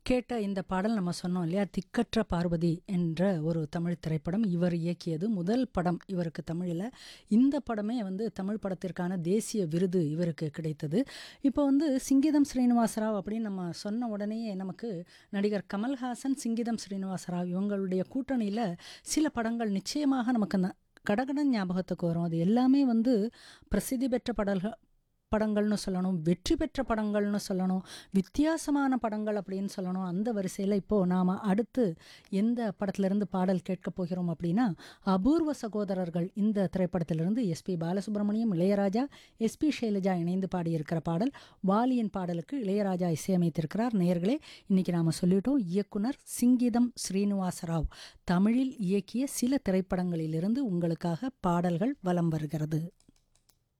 கேட்ட இந்த பாடல் நம்ம சொன்னோம் இல்லையா திக்கற்ற பார்வதி என்ற ஒரு தமிழ் திரைப்படம் இவர் இயக்கியது முதல் படம் இவருக்கு தமிழில் இந்த படமே வந்து தமிழ் படத்திற்கான தேசிய விருது இவருக்கு கிடைத்தது இப்போ வந்து சிங்கிதம் ஸ்ரீனிவாசராவ் அப்படின்னு நம்ம சொன்ன உடனேயே நமக்கு நடிகர் கமல்ஹாசன் சிங்கிதம் ஸ்ரீனிவாசராவ் இவங்களுடைய கூட்டணியில் சில படங்கள் நிச்சயமாக நமக்கு ந- கடகடன் ஞாபகத்துக்கு வரும் அது எல்லாமே வந்து பிரசித்தி பெற்ற படல்கள் படங்கள்னு சொல்லணும் வெற்றி பெற்ற படங்கள்னு சொல்லணும் வித்தியாசமான படங்கள் அப்படின்னு சொல்லணும் அந்த வரிசையில் இப்போது நாம் அடுத்து எந்த படத்திலிருந்து பாடல் கேட்கப் போகிறோம் அப்படின்னா அபூர்வ சகோதரர்கள் இந்த திரைப்படத்திலிருந்து எஸ்பி பாலசுப்ரமணியம் இளையராஜா எஸ்பி ஷைலஜா இணைந்து பாடியிருக்கிற பாடல் வாலியின் பாடலுக்கு இளையராஜா இசையமைத்திருக்கிறார் நேயர்களே இன்னைக்கு நாம் சொல்லிட்டோம் இயக்குனர் சிங்கிதம் ஸ்ரீனிவாசராவ் தமிழில் இயக்கிய சில திரைப்படங்களிலிருந்து உங்களுக்காக பாடல்கள் வலம் வருகிறது